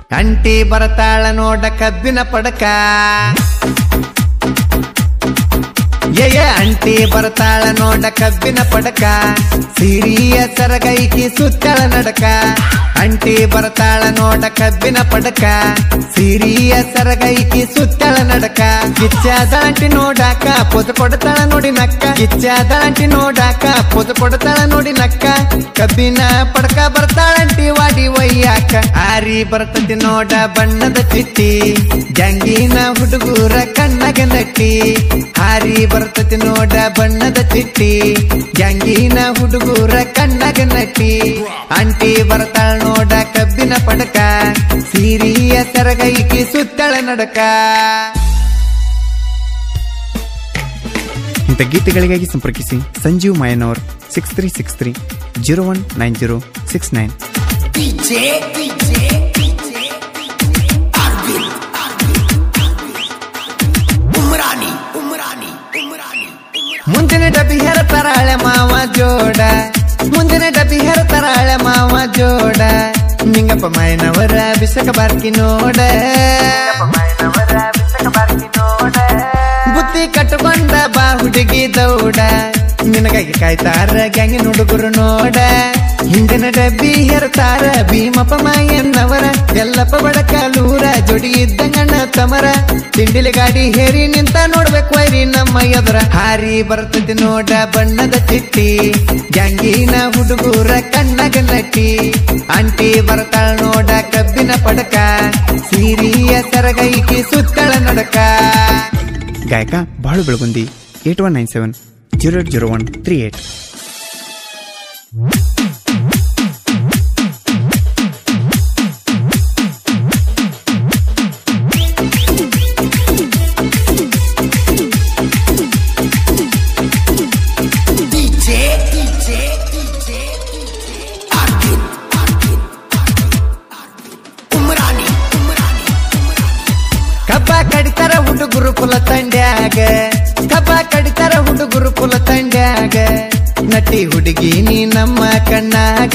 ಅಂಟಿ ಬರತಾಳ ನೋಡ ಕಬ್ಬಿನ ಪಡಕ ಏಯ ಅಂಟಿ ಬರ್ತಾಳ ನೋಡ ಕಬ್ಬಿನ ಪಡಕ ಸಿರಿಯ ಸರಗೈಕಿ ಸುತ್ತಳ ನಡಕ ಅಂಟಿ ಬರ್ತಾಳ ನೋಡ ಕಬ್ಬಿನ ಪಡಕ ಸಿರಿಯ ಸರಗೈಕಿ ಸುತ್ತಳ ನಡಕ ಕಿಚ್ಚಾದಂಟಿ ನೋಡಾಕ ಪೊದು ಕೊಡ್ತಾಳ ನೋಡಿ ನಕ್ಕ ಕಿಚ್ಚಾದಂಟಿ ನೋಡಾಕ ಪೊದು ಕೊಡ್ತಾಳ ನೋಡಿ ನಕ್ಕ ಕಬ್ಬಿನ ಪಡಕ ಬರ್ತಾಳಂಟಿ ವಾಡಿ ಒಯ್ಯಾಕ ಆರಿ ಬರ್ತತಿ ನೋಡ ಬಣ್ಣದ ಚಿಟ್ಟಿ ಜಂಗಿನ ಹುಡುಗೂರ ಕಣ್ಣಗ ನಟ್ಟಿ ಹಾರಿ ಬರ್ತತಿ ನೋಡ ಬಣ್ಣದ ಚಿಟ್ಟಿ ಜಂಗಿನ ಹುಡುಗೂರ ಕಣ್ಣಗ ನಟ್ಟಿ ಅಂಟಿ ಬರ್ತಾಳ ನೋಡ ಕಬ್ಬಿನ ಪಡಕ ಸೀರಿಯ ಸರಗೈಕಿ ಸುತ್ತಳ ನಡಕ ಇಂಥ ಗೀತೆಗಳಿಗಾಗಿ ಸಂಪರ್ಕಿಸಿ Sanjeev Mayanavar six three six three zero one nine zero six nine DJ, DJ, DJ, Arvin, Umrani, Umrani, Umrani, Umrani. ಮುಂದಿನ ಡಬ್ಬಿ ಹೆರತಾರಾಳೆ ಮಾವ ಜೋಡ ಮುಂದಿನ ಡಬ್ಬಿ ಹೆರತಾರಾಳೆ ಮಾವ ಜೋಡ ನಿಂಗಪ್ಪ ಮಾಯನವರ ಬಿಸಕ ಬಾರ್ಕಿ ನೋಡ ಬುತ್ತಿ ಕಟ್ಟುಕೊಂಡ ಬಾ ಹುಡುಗಿ ದೌಡ ನಿನಗಾಗಿ ಕಾಯ್ತಾರ ಗ್ಯಾಂಗಿನ ಹುಡುಗರು ನೋಡ ಹಿಂದಿನ ಡಬ್ಬಿ ಹೆರತಾರ ಭೀಮಪ್ಪ ಮಾಯನ್ನವರ ಎಲ್ಲಪ್ಪ ಬಡಕಾಲೂರ ಜೋಡಿ ಇದ್ದಂಗಣ್ಣ ತಮರ ತಿಂಡಿಲಿ ಗಾಡಿ ಹೇರಿ ನಿಂತ ನೋಡ್ಬೇಕು ವೈರಿ ನಮ್ಮ ಎದುರ ಹಾರಿ ಬರ್ತತಿ ನೋಡ ಬಣ್ಣದ ಚಿಟ್ಟಿ ಗ್ಯಾಂಗಿನ ಹುಡುಗೂರ ಕಣ್ಣಗ ನಟ್ಟಿ ಅಂಟಿ ಬರ್ತಾಳ ನೋಡ ಕಬ್ಬಿನ ಪಡಕ ಸೀರಿಯ ಸರಗೈಕಿ ಸುತ್ತಳ ನಡಕ ಗಾಯಕ Balu Belagundi eight one nine seven zero eight zero one three eight DJ, DJ, DJ, Arvin, Arvin, Umrani, Umrani, ಕಬ್ಬ ಕಡಿತಾರ ಹುಡುಗರು ಕುಲ ತಂಡ್ಯಾಗ ಕಬ್ಬ ಕಡಿತಾರ ಹುಡುಗರು ಕುಲ ತಂಡ್ಯಾಗ ನಟಿ ಹುಡುಗಿ ನೀ ನಮ್ಮ ಕಣ್ಣಾಗ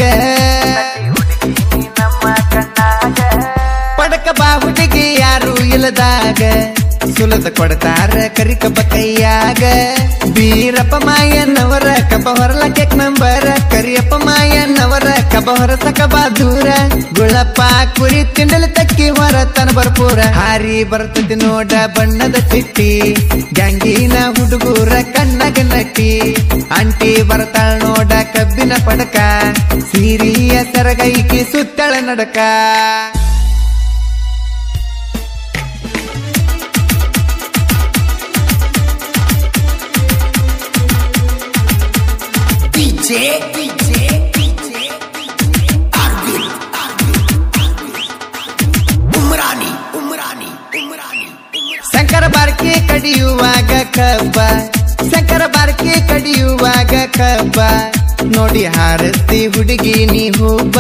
ಪಡಕ ಬಾ ಹುಡುಗಿ ಯಾರು ಇಲ್ಲದಾಗ ಸುಲದ ಕೊಡ್ತಾರ ಕರಿ ಕಬ್ಬ ಕೈಯಾಗ ಬೀರಪ್ಪ ಮಾಯನ್ನವರ ಕಬ್ಬ ಹೊರಲ ಕೇಕ್ ನಂಬರ ಕರಿಯಪ್ಪ ಮಾಯನ್ನವರ ಕಬ್ಬ ಹೊರಸ ಕಬ್ಬ ದೂರ ಗುಳಪ್ಪ ಕುರಿ ತಿಂಡಲ ತಕ್ಕಿ ಹೊರ ತನ ಬರ್ಪೂರ ಹಾರಿ ಬರ್ತತಿ ನೋಡ ಬಣ್ಣದ ಚಿಟ್ಟಿ ಗಂಗಿನ ಹುಡುಗೂರ ಕಣ್ಣಗ ನಟ್ಟಿ ಅಂಟಿ ಬರ್ತಾಳ ನೋಡ ಕಬ್ಬಿನ ಪಡಕ ಸೀರಿಯ ಸರಗೈಕಿ ಸುತ್ತಳ ನಡಕ DJ, DJ, DJ, Arvin, Arvin, Umrani, Umrani, Umrani, Umrani. Shankara Barki ಕಡಿಯುವಾಗ ಕಬ್ಬ ಶಂಕರ ಬಾರ್ಕಿ ಕಡಿಯುವಾಗ ಕಬ್ಬ ನೋಡಿ ಹಾರಸ್ತಿ ಹುಡುಗಿ ನೀ ಹೂಬ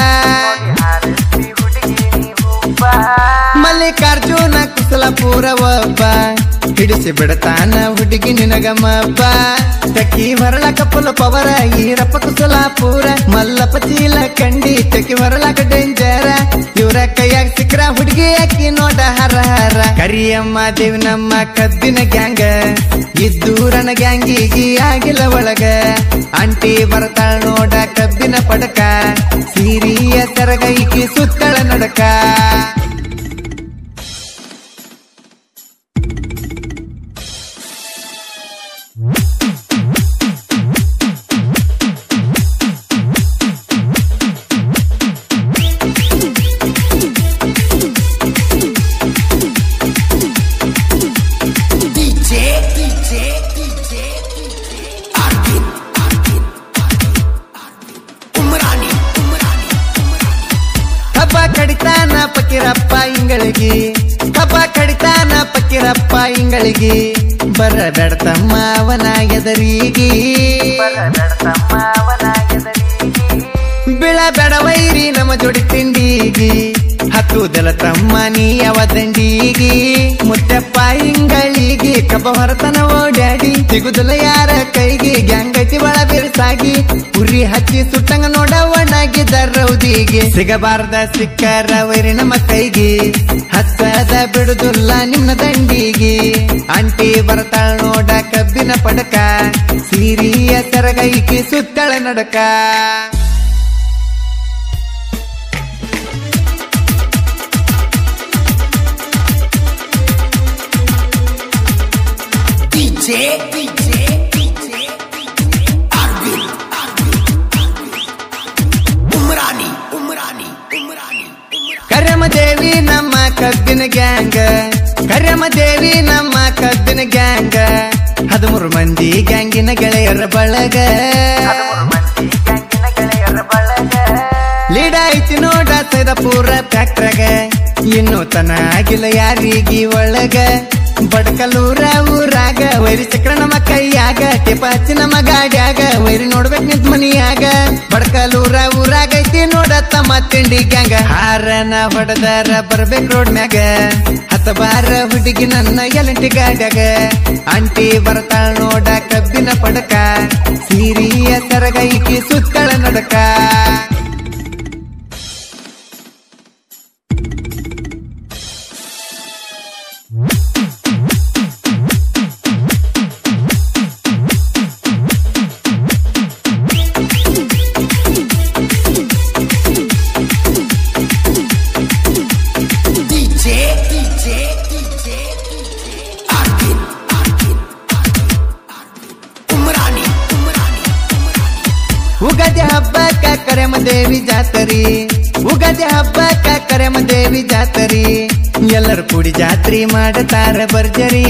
ಮಲ್ಲಿಕಾರ್ಜುನ ಕುಸಲಪುರ ಒಬ್ಬ ಹಿಡಿಸಿ ಬಿಡತಾನ ಹುಡುಗಿ ನಿನಗಮ್ಮಬ್ಬ ತಕ್ಕಿ ಹೊರಳಕ ಪುಲ ಪವರ ಈರಪ್ಪ ಕುಸಲಾಪುರ ಮಲ್ಲಪ್ಪ ಚೀಲ ಕಂಡಿ ತಕ್ಕಿ ಹೊರಳಕ ಡೇಂಜರ ಇವ್ರ ಕೈಯಾಗ ಸಿಕ್ರ ಹುಡುಗಿ ಅಕ್ಕಿ ನೋಡ ಹರ ಹರ ಕರಿಯಮ್ಮ ದೇವಿ ನಮ್ಮ ಕದ್ದಿನ ಗ್ಯಾಂಗ ಇದ್ದೂರನ ಗ್ಯಾಂಗಿಗಿ ಆಗಿಲ್ಲ ಒಳಗ ಅಂಟಿ ಬರ್ತಾಳ ನೋಡ ಕಬ್ಬಿನ ಪಡಕ ಸೀರಿಯ ಸರಗೈಕಿ ಸುತ್ತಳ ನಡಕ DJ, DJ, DJ, Arvin, Arvin, Umrani, Umrani, ಕಬ್ಬ ಕಡಿತಾನ ಪಕ್ಕಿರಪ್ಪ ಇಂಗಳಿಗೆ ಕಬ್ಬ ಕಡಿತಾನ ಪಕ್ಕಿರಪ್ಪ ಇಂಗಳಿಗೆ ಬರಬೇಡತಮ್ಮ ಅವನ ಎದರಿಗೆ ಬೀಳ ಬೇಡ ವೈರಿ ನಮ್ಮ ಜೋಡಿ ತಿಂಡಿಗಿ ಹತ್ತು ಬಿಡುವುದಲ್ಲ ತಮ್ಮ ನೀ ಯಾವ ದಂಡಿಗಿ ಮುತ್ತಪ್ಪ ಹಿಂಗಳಿಗೆ ಕಬ್ಬ ಹೊರತನ ಓಡ್ಯಾಡಿ ಸಿಗುದಿಲ್ಲ ಯಾರ ಕೈಗೆ ಗ್ಯಾಂಗೈತಿ ಒಳ ಬಿರುಸಾಗಿ ಉರಿ ಹಚ್ಚಿ ಸುಟ್ಟಂಗ ನೋಡ ಒಣಗಿದ ರೌದಿಗೆ ಸಿಗಬಾರ್ದ ಸಿಕ್ಕರ ವೈರಿ ನಮ್ಮ ಕೈಗೆ ಹಚ್ಚದ ಬಿಡುದಿಲ್ಲ ನಿಮ್ಮ ದಂಡಿಗೆ ಅಂಟಿ ಬರ್ತಾಳ ನೋಡ ಕಬ್ಬಿನ ಪಡಕ ಸೀರಿಯ ಸರಗೈಕಿ ಸುತ್ತಳ ನಡಕ DJ, DJ, DJ, Arvin, Arvin, Umrani, Umrani, Umrani, Umrani. ಕರ್ಯಮ ದೇವಿ ನಮ್ಮ ಕಬ್ಬಿನ ಗ್ಯಾಂಗ್ ಕರ್ಯಮ ದೇವಿ ನಮ್ಮ ಕಬ್ಬಿನ ಗ್ಯಾಂಗ್ ಹದಿಮೂರು ಮಂದಿ ಗ್ಯಾಂಗಿನ ಗೆಳೆಯರ ಬಳಗ ಲೀಡ ಐತಿ ನೋಡ ಸೈದ ಪೂರ ಫ್ಯಾಕ್ಟ್ರಾಗ ಇನ್ನು ತನ ಆಗಿಲ್ಲ ಯಾರಿಗಿ ಒಳಗ ಬಡ್ಕಲೂರ ಊರಾಗ ವೈರಿ ಚಕ್ರ ನಮ್ಮ ಕೈಯಾಗ ಟಿಪ ಹಚ್ಚಿ ನಮ್ಮ ಗಾಡ್ಯಾಗ ವೈರಿ ನೋಡ್ಬೇಕ್ ನಿಂತ ಮನಿಯಾಗ ಬಡ್ಕಲೂರ ಊರಾಗ ಐತಿ ನೋಡ ತಮ್ಮ ತಿಂಡಿ ಗ್ಯಾಂಗ ಹಾರನ ಹೊಡೆದಾರ ಬರ್ಬೇಕ್ ರೋಡ್ ಮ್ಯಾಗ ಹತ್ತ ಬಾರ ಹುಡುಗಿ ನನ್ನ ಎಲಂಟಿ ಗಾಡ್ಯಾಗ ಅಂಟಿ ಬರ್ತಾಳ ನೋಡ ಕಬ್ಬಿನ ಪಡಕ ಸೀರಿಯ ಸರಗೈಕಿ ಸುತ್ತಳ ನಡಕ DJ, DJ, DJ, Arvin, Arvin, Arvin, Umrani, Umrani, Umrani. Ugadi ಹಬ್ಬಕ್ಕ ಕರೆಮ ದೇವಿ ಜಾತರಿ ಉಗಾದಿ ಹಬ್ಬಕ್ಕ ಕರೆಮ ದೇವಿ ಜಾತರಿ ಎಲ್ಲರೂ ಕೂಡಿ ಜಾತ್ರಿ ಮಾಡತಾರ ಬರ್ಜರಿ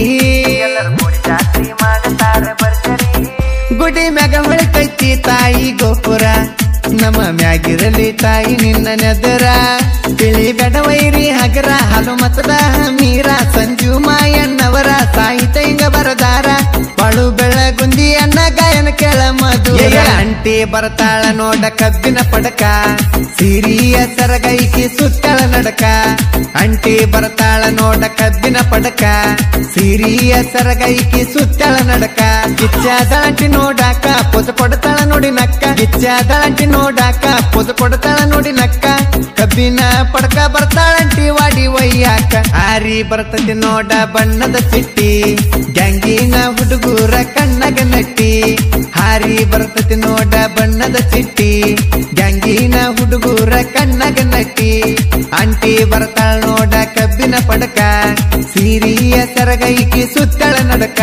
ಗುಡಿ ಮ್ಯಾಗ ಹೊಳಕೈತಿ ತಾಯಿ ಗೋಪುರ ನಮ್ಮ ಮ್ಯಾಗಿರಲಿ ತಾಯಿ ನಿನ್ನ ನೆದರ ತಿಳಿ ಬೆಡವೈರಿ ಹಗರ ಹಾಲು ಮತದ ಮೀರ ಸಂಜು ಮಾಯಣ್ಣವರ ಸಾಹಿತ್ಯ ಹಿಂಗ ಬರದಾರ ಬಾಳು ಬೆಳಗುಂದಿ ಅನ್ನ ಗಾಯನ ಕೆಳ ಮಧು ಅಂಟಿ ಬರ್ತಾಳ ನೋಡ ಕಬ್ಬಿನ ಪಡಕ ಸಿರಿಯ ಸರಗೈಕಿ ಸುತ್ತಳ ನಡಕ ಅಂಟಿ ಬರ್ತಾಳ ನೋಡ ಕಬ್ಬಿನ ಪಡಕ ಸಿರಿಯ ಸರಗೈಕಿ ಸುತ್ತಳ ನಡಕ ಗಿಚ್ಚಾದಳಂಟಿ ನೋಡಾಕ ಪೊದ ಕೊಡ್ತಾಳ ನೋಡಿ ನಕ್ಕ ಗಿಚ್ಚಾದಳಂಟಿ ನೋಡಾಕ ಪೊದ ಕೊಡ್ತಾಳ ನೋಡಿ ನಕ್ಕ ಕಬ್ಬಿನ ಪಡಕ ಬರ್ತಾಳಂಟಿ ವಾಡಿ ಒಯ್ಯಾಕ ಆರಿ ಬರ್ತತಿ ನೋಡ ಬಣ್ಣದ ಚಿಟ್ಟಿ ಗ್ಯಾಂಗಿನ ಹುಡುಗೂರ ಕಣ್ಣಗ ನಟ್ಟಿ ಹಾರಿ ಬರ್ತತಿ ನೋಡ ಬಣ್ಣದ ಚಿಟ್ಟಿ ಗ್ಯಾಂಗಿನ ಹುಡುಗೂರ ಕಣ್ಣಗ ನಟ್ಟಿ ಅಂಟಿ ಬರ್ತಾಳ ನೋಡ ಕಬ್ಬಿನ ಪಡಕ ಸೀರಿಯ ಸರಗೈಕಿ ಸುತ್ತಳ ನಡಕ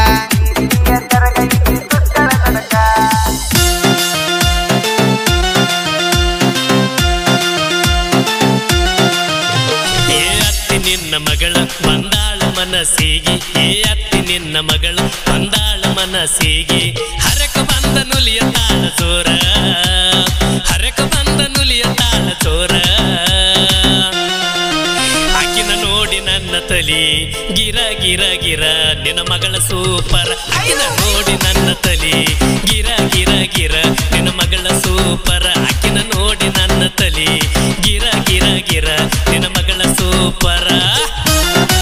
ಏ ಅತ್ತಿ ನಿನ್ನ ಮಗಳ ಬಂದಾಳ ಮನಸ್ಸಿಗೆ ಏ ಅತ್ತಿ ನಿನ್ನ ಮಗಳು ಬಂದಾಳ ಮನಸ್ಸಿಗೆ ಹರಕ ಬಂದ ನುಲಿಯ ತಾಳ ಚೋರ ಹರಕ ಬಂದ ನುಲಿಯ ತಾಳ ಚೋರ ಆಕಿನ ನೋಡಿ ನನ್ನ ತಲಿ ಗಿರ ಗಿರ ಗಿರ ನಿನ್ನ ಮಗಳ ಸೂಪರ್ ಆಕಿನ ನೋಡಿ ನನ್ನ ತಲಿ ಗಿರ ಗಿರ ಗಿರ